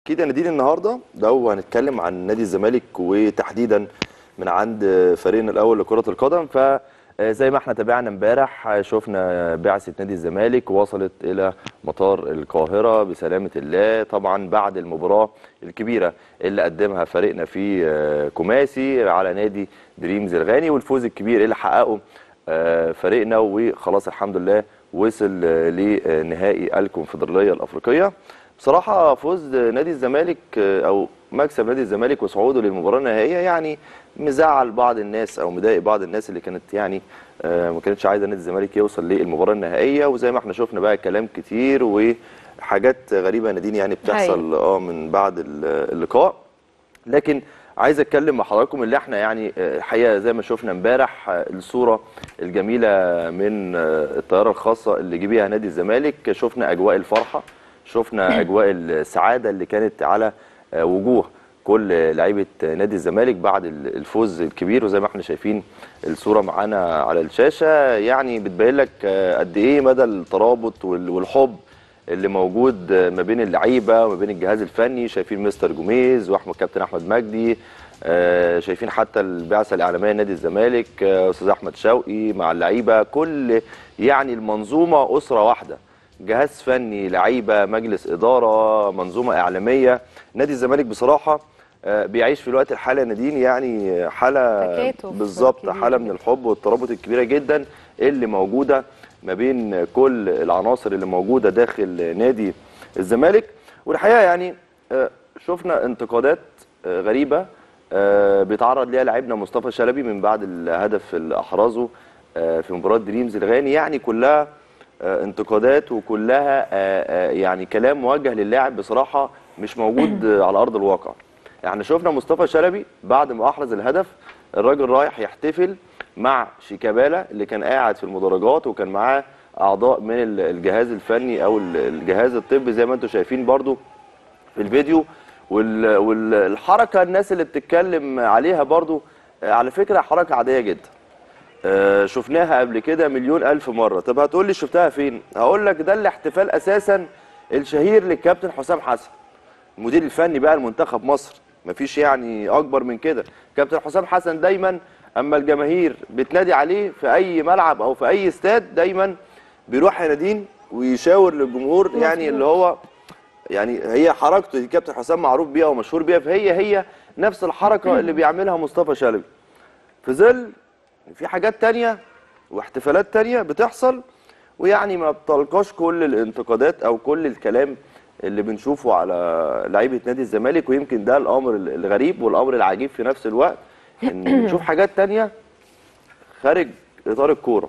اكيد يا نادين النهارده لو هنتكلم عن نادي الزمالك وتحديدا من عند فريقنا الاول لكره القدم فزي ما احنا تابعنا امبارح شفنا بعثه نادي الزمالك وصلت الى مطار القاهره بسلامه الله طبعا بعد المباراه الكبيره اللي قدمها فريقنا في كوماسي على نادي دريمز الغاني والفوز الكبير اللي حققه فريقنا وخلاص الحمد لله وصل لنهائي الكونفدراليه الافريقيه بصراحه فوز نادي الزمالك او مكسب نادي الزمالك وصعوده للمباراه النهائيه يعني مزعل بعض الناس او مضايق بعض الناس اللي كانت يعني ما كانتش عايزه نادي الزمالك يوصل للمباراه النهائيه وزي ما احنا شفنا بقى كلام كتير وحاجات غريبه نادين يعني بتحصل اه من بعد اللقاء لكن عايز اتكلم مع حضراتكم اللي احنا يعني الحقيقه زي ما شفنا امبارح الصوره الجميله من الطياره الخاصه اللي جه بيها نادي الزمالك شفنا اجواء الفرحه شفنا اجواء السعاده اللي كانت على وجوه كل لعيبه نادي الزمالك بعد الفوز الكبير وزي ما احنا شايفين الصوره معانا على الشاشه يعني بتبين لك قد ايه مدى الترابط والحب اللي موجود ما بين اللعيبه وما بين الجهاز الفني شايفين مستر جوميز واحمد كابتن احمد مجدي شايفين حتى البعثه الاعلاميه نادي الزمالك استاذ احمد شوقي مع اللعيبه كل يعني المنظومه اسره واحده جهاز فني لعيبه مجلس اداره منظومه اعلاميه نادي الزمالك بصراحه بيعيش في الوقت الحالي نادين يعني حاله بالظبط حاله من الحب والترابط الكبيره جدا اللي موجوده ما بين كل العناصر اللي موجوده داخل نادي الزمالك والحقيقه يعني شفنا انتقادات غريبه بيتعرض ليها لاعبنا مصطفى شلبي من بعد الهدف اللي احرزه في مباراه دريمز الغاني يعني كلها انتقادات وكلها يعني كلام موجه للاعب بصراحه مش موجود على ارض الواقع يعني شفنا مصطفى شلبي بعد ما احرز الهدف الراجل رايح يحتفل مع شيكابالا اللي كان قاعد في المدرجات وكان معاه اعضاء من الجهاز الفني او الجهاز الطبي زي ما انتم شايفين برضو في الفيديو والحركه الناس اللي بتتكلم عليها برضو على فكره حركه عاديه جدا شفناها قبل كده مليون الف مره طب هتقول لي شفتها فين هقول لك ده الاحتفال اساسا الشهير للكابتن حسام حسن المدير الفني بقى المنتخب مصر مفيش يعني اكبر من كده كابتن حسام حسن دايما اما الجماهير بتنادي عليه في اي ملعب او في اي استاد دايما بيروح ينادين ويشاور للجمهور يعني اللي هو يعني هي حركته دي كابتن حسام معروف بيها ومشهور بيها فهي هي نفس الحركه اللي بيعملها مصطفى شلبي في ظل في حاجات تانية واحتفالات تانية بتحصل ويعني ما بتلقاش كل الانتقادات او كل الكلام اللي بنشوفه على لعيبه نادي الزمالك ويمكن ده الامر الغريب والامر العجيب في نفس الوقت ان بنشوف حاجات تانية خارج اطار الكوره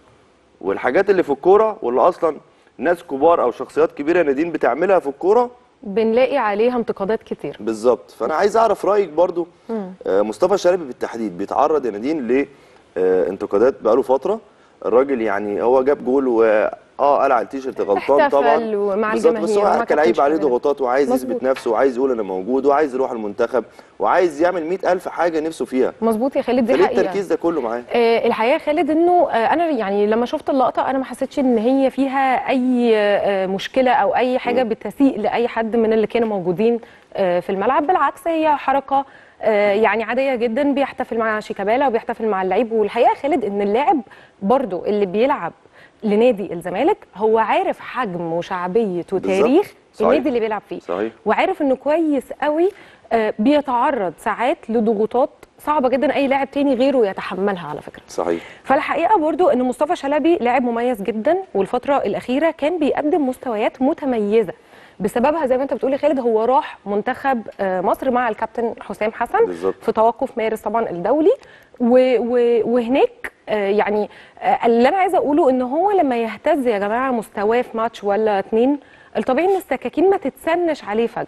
والحاجات اللي في الكوره واللي اصلا ناس كبار او شخصيات كبيره نادين بتعملها في الكوره بنلاقي عليها انتقادات كتير بالظبط فانا عايز اعرف رايك برضو آه مصطفى شلبي بالتحديد بيتعرض يا نادين لانتقادات بقاله فتره الراجل يعني هو جاب جول و اه قلع التيشيرت غلطان طبعا مع الجماهير بس هو كلاعب عليه ضغوطات وعايز يثبت نفسه وعايز يقول انا موجود وعايز يروح المنتخب وعايز يعمل مئة ألف حاجه نفسه فيها مظبوط يا خالد دي حقيقه حقيقه التركيز ده كله معاه آه الحقيقه يا خالد انه آه انا يعني لما شفت اللقطه انا ما حسيتش ان هي فيها اي آه مشكله او اي حاجه بتسيء لاي حد من اللي كانوا موجودين آه في الملعب بالعكس هي حركه آه يعني عاديه جدا بيحتفل مع شيكابالا وبيحتفل مع اللعيب والحقيقه خالد ان اللاعب برضو اللي بيلعب لنادي الزمالك هو عارف حجم وشعبيه وتاريخ النادي اللي بيلعب فيه صحيح. وعارف انه كويس قوي آه بيتعرض ساعات لضغوطات صعبه جدا اي لاعب تاني غيره يتحملها على فكره صحيح فالحقيقه برضو ان مصطفى شلبي لاعب مميز جدا والفتره الاخيره كان بيقدم مستويات متميزه بسببها زي ما انت بتقولي خالد هو راح منتخب مصر مع الكابتن حسام حسن بالزبط. في توقف مارس طبعا الدولي و و وهناك يعني اللي انا عايزه اقوله ان هو لما يهتز يا جماعه مستواه في ماتش ولا اتنين الطبيعي ان السكاكين ما تتسنش عليه فجاه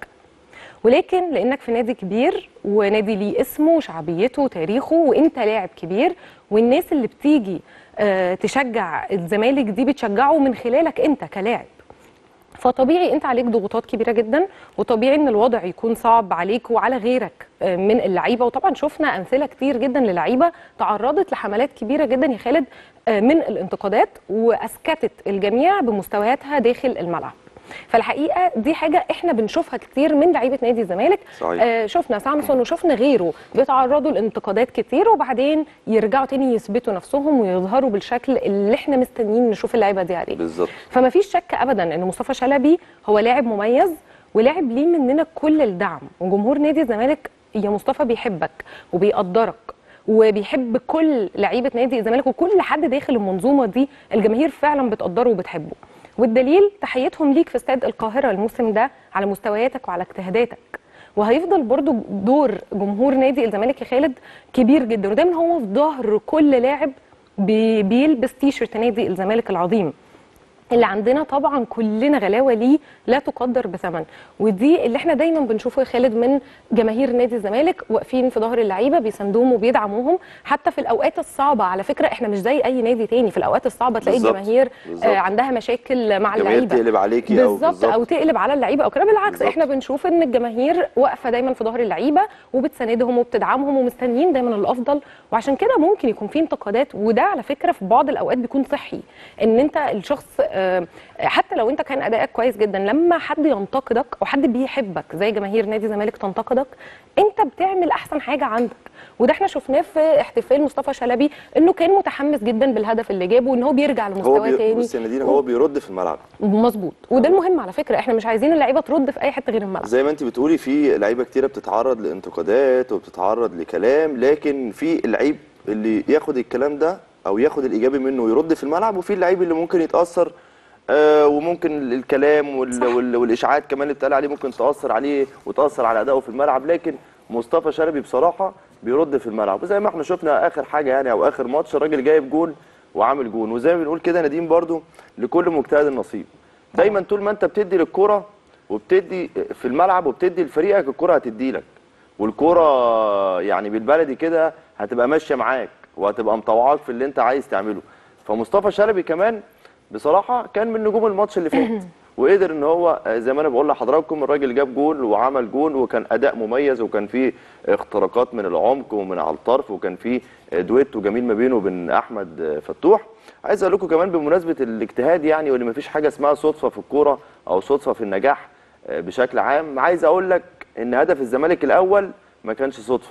ولكن لانك في نادي كبير ونادي ليه اسمه وشعبيته وتاريخه وانت لاعب كبير والناس اللي بتيجي تشجع الزمالك دي بتشجعه من خلالك انت كلاعب فطبيعي انت عليك ضغوطات كبيره جدا وطبيعي ان الوضع يكون صعب عليك وعلى غيرك من اللعيبه وطبعا شفنا امثله كتير جدا للعيبه تعرضت لحملات كبيره جدا يا خالد من الانتقادات واسكتت الجميع بمستوياتها داخل الملعب فالحقيقه دي حاجه احنا بنشوفها كتير من لعيبه نادي الزمالك صحيح. آه شفنا سامسون وشفنا غيره بيتعرضوا لانتقادات كتير وبعدين يرجعوا تاني يثبتوا نفسهم ويظهروا بالشكل اللي احنا مستنيين نشوف اللعيبه دي عليه بالظبط فما فيش شك ابدا ان مصطفى شلبي هو لاعب مميز ولاعب ليه مننا كل الدعم وجمهور نادي الزمالك يا مصطفى بيحبك وبيقدرك وبيحب كل لعيبه نادي الزمالك وكل حد داخل المنظومه دي الجماهير فعلا بتقدره وبتحبه والدليل تحيتهم ليك في استاد القاهره الموسم ده على مستوياتك وعلى اجتهاداتك وهيفضل برضو دور جمهور نادي الزمالك يا خالد كبير جدا ودايما هو في ظهر كل لاعب بي- بيلبس تيشرت نادي الزمالك العظيم اللي عندنا طبعا كلنا غلاوه ليه لا تقدر بثمن ودي اللي احنا دايما بنشوفه يا خالد من جماهير نادي الزمالك واقفين في ظهر اللعيبه بيساندوهم وبيدعموهم حتى في الاوقات الصعبه على فكره احنا مش زي اي نادي تاني في الاوقات الصعبه تلاقي بالظبط. الجماهير بالظبط. آه عندها مشاكل مع الجماهير اللعيبه تقلب عليكي او بالظبط او تقلب على اللعيبه او كده بالعكس بالظبط. احنا بنشوف ان الجماهير واقفه دايما في ظهر اللعيبه وبتساندهم وبتدعمهم ومستنيين دايما الافضل وعشان كده ممكن يكون في انتقادات وده على فكره في بعض الاوقات بيكون صحي ان انت الشخص آه، حتى لو انت كان ادائك كويس جدا لما حد ينتقدك او حد بيحبك زي جماهير نادي الزمالك تنتقدك انت بتعمل احسن حاجه عندك وده احنا شفناه في احتفال مصطفى شلبي انه كان متحمس جدا بالهدف اللي جابه وان هو بيرجع هو لمستواه بي... تاني بص يا نادين هو بيرد في الملعب مظبوط وده المهم على فكره احنا مش عايزين اللعيبه ترد في اي حته غير الملعب زي ما انت بتقولي في لعيبه كتيره بتتعرض لانتقادات وبتتعرض لكلام لكن في اللعيب اللي ياخد الكلام ده او ياخد الايجابي منه ويرد في الملعب وفي اللعيب اللي ممكن يتاثر آه وممكن الكلام وال... وال... والاشاعات كمان اللي بتقال عليه ممكن تاثر عليه وتاثر على ادائه في الملعب لكن مصطفى شلبي بصراحه بيرد في الملعب وزي ما احنا شفنا اخر حاجه يعني او اخر ماتش الراجل جايب جون وعامل جون وزي ما بنقول كده نديم برضو لكل مجتهد نصيب دايما طول ما انت بتدي للكره وبتدي في الملعب وبتدي لفريقك الكره هتدي لك والكره يعني بالبلدي كده هتبقى ماشيه معاك وهتبقى مطوعاك في اللي انت عايز تعمله فمصطفى شلبي كمان بصراحه كان من نجوم الماتش اللي فات وقدر ان هو آه، زي ما انا بقول لحضراتكم الراجل جاب جول وعمل جول وكان اداء مميز وكان فيه اختراقات من العمق ومن على الطرف وكان فيه آه، دويتو جميل ما بينه وبين احمد آه، فتوح عايز اقول لكم كمان بمناسبه الاجتهاد يعني وان مفيش حاجه اسمها صدفه في الكوره او صدفه في النجاح آه، بشكل عام عايز اقول لك ان هدف الزمالك الاول ما كانش صدفه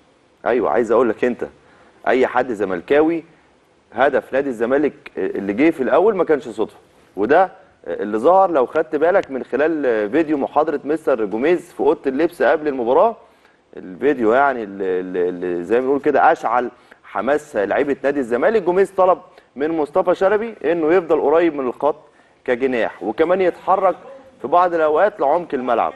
ايوه عايز اقول لك انت اي حد زملكاوي هدف نادي الزمالك اللي جه في الاول ما كانش صدفه وده اللي ظهر لو خدت بالك من خلال فيديو محاضره مستر جوميز في اوضه اللبس قبل المباراه الفيديو يعني اللي, اللي- اللي زي ما بنقول كده اشعل حماس لعيبه نادي الزمالك جوميز طلب من مصطفى شلبي انه يفضل قريب من الخط كجناح وكمان يتحرك في بعض الاوقات لعمق الملعب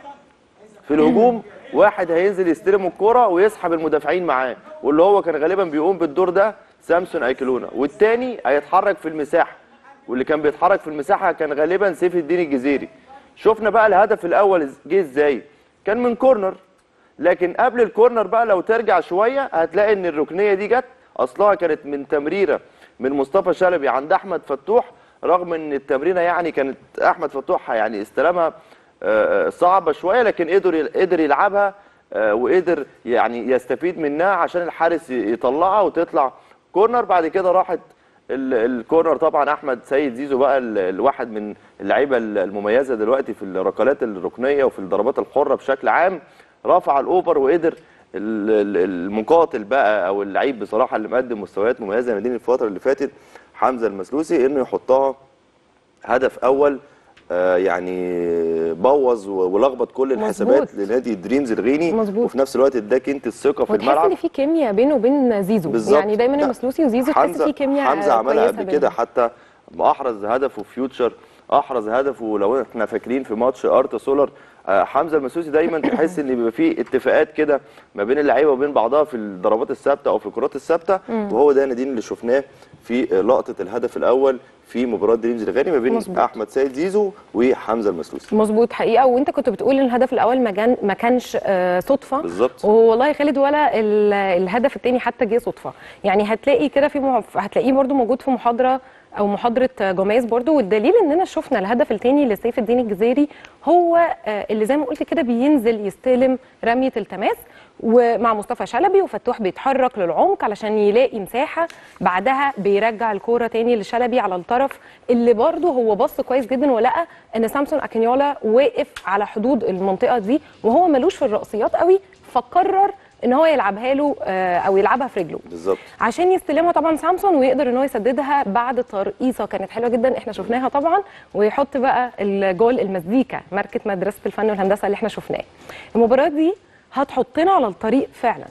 في الهجوم واحد هينزل يستلم الكرة ويسحب المدافعين معاه واللي هو كان غالبا بيقوم بالدور ده سامسون ايكلونا والتاني هيتحرك في المساحه واللي كان بيتحرك في المساحه كان غالبا سيف الدين الجزيري شفنا بقى الهدف الاول جه ازاي كان من كورنر لكن قبل الكورنر بقى لو ترجع شويه هتلاقي ان الركنيه دي جت اصلها كانت من تمريره من مصطفى شلبي عند احمد فتوح رغم ان التمريره يعني كانت احمد فتوح يعني استلمها آه، آه، صعبه شويه لكن قدر قدر يلعبها آه، وقدر يعني يستفيد منها عشان الحارس ي- يطلعها وتطلع كورنر بعد كده راحت ال- الكورنر طبعا احمد سيد زيزو بقى ال- الواحد من اللعيبه ال- المميزه دلوقتي في الركلات الركنيه وفي الضربات الحره بشكل عام رفع الاوفر وقدر ال- ال- المقاتل بقى او اللعيب بصراحه اللي مقدم مستويات مميزه نادين الفتره اللي فاتت حمزه المسلوسي انه يحطها هدف اول آه، يعني بوظ و- ولخبط كل الحسابات مظبوط. لنادي دريمز الغيني مظبوط. وفي نفس الوقت اداك انت الثقه في وتحس الملعب ان في كيمياء بينه وبين زيزو بالظبط يعني دايما لا، المسلوسي وزيزو تحس حمزه في كيمياء حمزه عملها كويسة قبل كده بينهم. حتى ما احرز هدفه في فيوتشر احرز هدفه لو احنا فاكرين في ماتش ارتا سولر آه، حمزه المسوسي دايما تحس ان بيبقى فيه اتفاقات كده ما بين اللعيبه وبين بعضها في الضربات الثابته او في الكرات الثابته وهو ده نادين اللي شفناه في آه، لقطه الهدف الاول في مباراه دريمز الغاني ما بين مظبوط. احمد سيد زيزو وحمزه المسلوسي مظبوط حقيقه وانت كنت بتقول ان الهدف الاول ما جان ما كانش آه، صدفه بالظبط. وهو والله يا خالد ولا ال- الهدف الثاني حتى جه صدفه يعني هتلاقي كده في مع... هتلاقيه برضو موجود في محاضره او محاضره جوميز برضو والدليل اننا شفنا الهدف الثاني لسيف الدين الجزيري هو آه، اللي زي ما قلت كده بينزل يستلم رميه التماس ومع مصطفى شلبي وفتوح بيتحرك للعمق علشان يلاقي مساحه بعدها بيرجع الكوره تاني لشلبي على الطرف اللي برضه هو بص كويس جدا ولقى ان سامسون اكينيولا واقف على حدود المنطقه دي وهو ملوش في الرأسيات قوي فقرر ان هو يلعبها له آه، او يلعبها في رجله بالظبط عشان يستلمها طبعا سامسون ويقدر ان هو يسددها بعد ترقيصه كانت حلوه جدا احنا شفناها طبعا ويحط بقى الجول المزيكا ماركه مدرسه الفن والهندسه اللي احنا شفناه المباراه دي هتحطنا على الطريق فعلا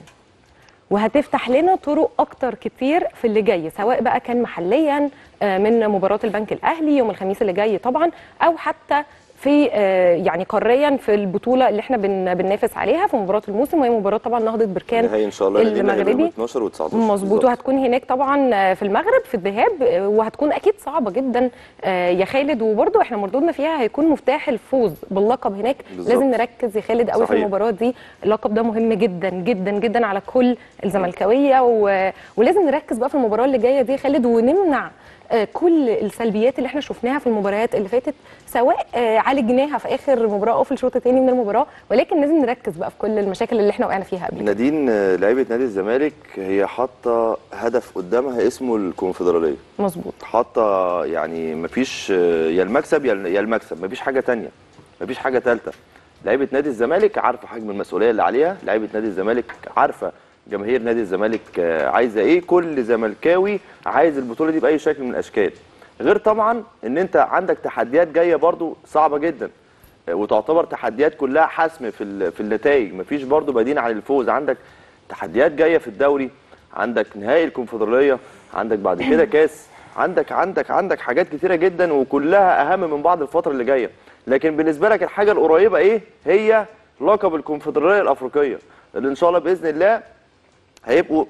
وهتفتح لنا طرق اكتر كتير في اللي جاي سواء بقى كان محليا آه، من مباراه البنك الاهلي يوم الخميس اللي جاي طبعا او حتى في آه، يعني قاريا في البطوله اللي احنا بن- بننافس عليها في مباراه الموسم وهي مباراه طبعا نهضه بركان النهائي ان شاء الله نادينا هيبقى يوم المغربي 12 و19 مظبوط وهتكون هناك طبعا في المغرب في الذهاب وهتكون اكيد صعبه جدا آه، يا خالد وبرده احنا مردودنا فيها هيكون مفتاح الفوز باللقب هناك بالظبط. لازم نركز يا خالد قوي في صحيح. المباراه دي اللقب ده مهم جدا جدا جدا على كل الزملكاويه و... ولازم نركز بقى في المباراه اللي جايه دي يا خالد ونمنع آه، كل السلبيات اللي احنا شفناها في المباريات اللي فاتت سواء آه، عالجناها في اخر مباراه او في الشوط الثاني من المباراه ولكن لازم نركز بقى في كل المشاكل اللي احنا وقعنا فيها قبل كده. نادين آه، لعيبه نادي الزمالك هي حاطه هدف قدامها اسمه الكونفدراليه مظبوط حاطه يعني مفيش آه، يا المكسب يا يا المكسب مفيش حاجه تانية مفيش حاجه ثالثه لعيبه نادي الزمالك عارفه حجم المسؤوليه اللي عليها لعيبه نادي الزمالك عارفه جماهير نادي الزمالك آه، عايزه ايه كل زملكاوي عايز البطوله دي باي شكل من الاشكال غير طبعا ان انت عندك تحديات جايه برضو صعبه جدا آه، وتعتبر تحديات كلها حسم في ال- في النتائج مفيش برضو بديل عن الفوز عندك تحديات جايه في الدوري عندك نهائي الكونفدراليه عندك بعد كده كاس عندك عندك عندك حاجات كتيره جدا وكلها اهم من بعض الفتره اللي جايه لكن بالنسبه لك الحاجه القريبه ايه هي لقب الكونفدراليه الافريقيه اللي ان شاء الله باذن الله هيبقوا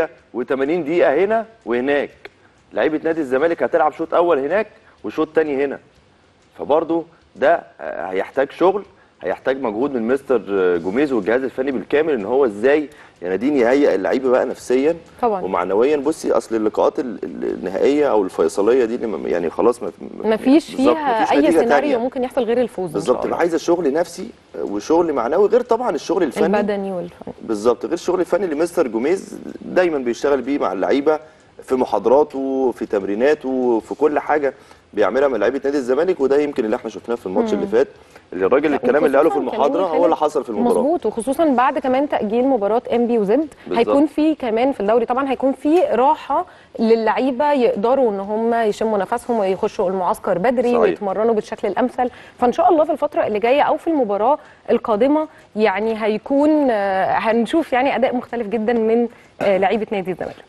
180 دقيقه هنا وهناك لعيبه نادي الزمالك هتلعب شوط اول هناك وشوط تاني هنا فبرضه ده آه، هيحتاج شغل هيحتاج مجهود من مستر آه، جوميز والجهاز الفني بالكامل ان هو ازاي يا نادين يهيئ اللعيبه بقى نفسيا طبعا. ومعنويا بصي اصل اللقاءات ال- ال- النهائيه او الفيصليه دي اللي م- يعني خلاص ما مفيش بالظبط، فيها مفيش اي نتيجة سيناريو تانية. ممكن يحصل غير الفوز إن شاء بالظبط الله. يبقى عايزه شغل نفسي آه، وشغل معنوي غير طبعا الشغل الفني البدني والفني بالظبط غير الشغل الفني اللي مستر جوميز دايما بيشتغل بيه مع اللعيبه في محاضراته في تمريناته في كل حاجه بيعملها من لعيبه نادي الزمالك وده يمكن اللي احنا شفناه في الماتش اللي فات اللي الراجل الكلام اللي قاله في وخصوصاً المحاضره كمان هو اللي حصل في المباراه مظبوط وخصوصا بعد كمان تاجيل مباراه ام بي وزد بالظبط. هيكون في كمان في الدوري طبعا هيكون في راحه للعيبه يقدروا ان هم يشموا نفسهم ويخشوا المعسكر بدري صحيح. ويتمرنوا بالشكل الامثل فان شاء الله في الفتره اللي جايه او في المباراه القادمه يعني هيكون آه، هنشوف يعني اداء مختلف جدا من آه، لعيبه نادي الزمالك